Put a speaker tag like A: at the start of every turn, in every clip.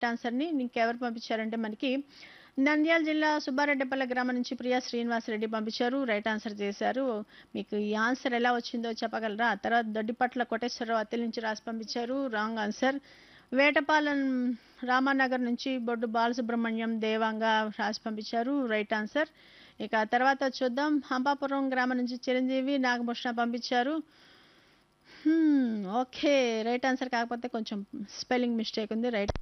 A: ఆన్సర్ని ఇంకెవరు పంపించారంటే మనకి నంద్యాల జిల్లా సుబ్బారెడ్డిపల్లి గ్రామం నుంచి ప్రియా శ్రీనివాసరెడ్డి పంపించారు రైట్ ఆన్సర్ చేశారు మీకు ఈ ఆన్సర్ ఎలా వచ్చిందో చెప్పగలరా తర్వాత దొడ్డిపట్ల కోటేశ్వరరావు అత్తిలి నుంచి రాసి పంపించారు రాంగ్ ఆన్సర్ వేటపాలెం రామానగర్ నుంచి బొడ్డు బాలసుబ్రహ్మణ్యం దేవాంగా రాసి పంపించారు రైట్ ఆన్సర్ ఇక తర్వాత చూద్దాం హంపాపురం గ్రామం నుంచి చిరంజీవి నాగభూషణ పంపించారు హ్మ్, ఓకే రైట్ ఆన్సర్ కాకపోతే కొంచెం స్పెల్లింగ్ మిస్టేక్ ఉంది రైట్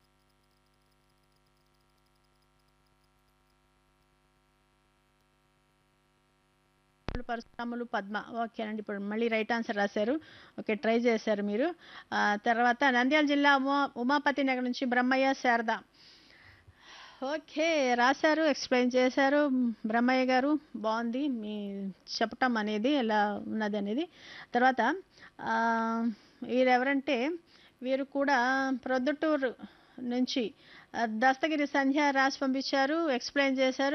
A: పరశురాములు పద్మ ఓకేనండి ఇప్పుడు మళ్ళీ రైట్ ఆన్సర్ రాశారు ఓకే ట్రై చేశారు మీరు ఆ, తర్వాత నంద్యాల జిల్లా ఉమా ఉమాపతి నగర్ నుంచి బ్రహ్మయ్య శారద ఓకే రాశారు ఎక్స్ప్లెయిన్ చేశారు బ్రహ్మయ్య గారు బాగుంది మీ చెప్పటం అనేది ఎలా ఉన్నది అనేది తర్వాత ఆ, వీరెవరంటే వీరు కూడా ప్రొద్దుటూరు నుంచి ఆ, దస్తగిరి సంధ్య రాసి పంపించారు ఎక్స్ప్లెయిన్ చేశారు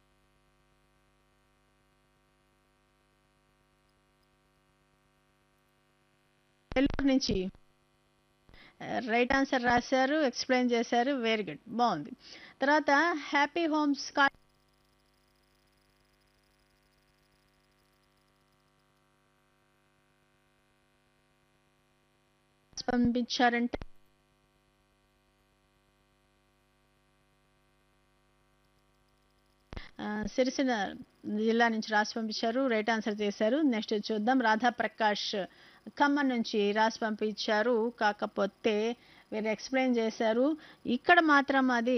A: నెల్లూరు నుంచి రైట్ ఆన్సర్ రాశారు ఎక్స్ప్లెయిన్ చేశారు వెరీ గుడ్ బాగుంది తర్వాత హ్యాపీ హోమ్స్ కా పంపించారంటే ఆ, సిరిసిల్ల జిల్లా నుంచి రాసి పంపించారు రైట్ ఆన్సర్ చేశారు నెక్స్ట్ చూద్దాం రాధా ప్రకాష్ ఖమ్మం నుంచి రాసి పంపించారు కాకపోతే వీరు ఎక్స్ప్లెయిన్ చేశారు ఇక్కడ మాత్రం అది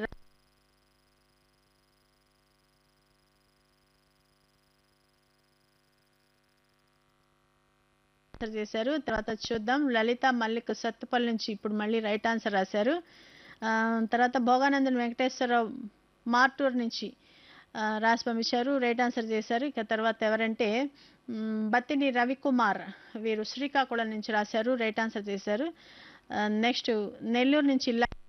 A: ఆన్సర్ చేశారు తర్వాత చూద్దాం లలిత మల్లిక్ సత్తుపల్లి నుంచి ఇప్పుడు మళ్ళీ రైట్ ఆన్సర్ రాశారు ఆ, తర్వాత భోగానందన్ వెంకటేశ్వరరావు మార్టూర్ నుంచి ఆ, రాసి పంపించారు రైట్ ఆన్సర్ చేశారు ఇక తర్వాత ఎవరంటే మ్, బత్తిని రవికుమార్ వీరు శ్రీకాకుళం నుంచి రాశారు రైట్ ఆన్సర్ చేశారు నెక్స్ట్ నెల్లూరు నుంచి ఇలా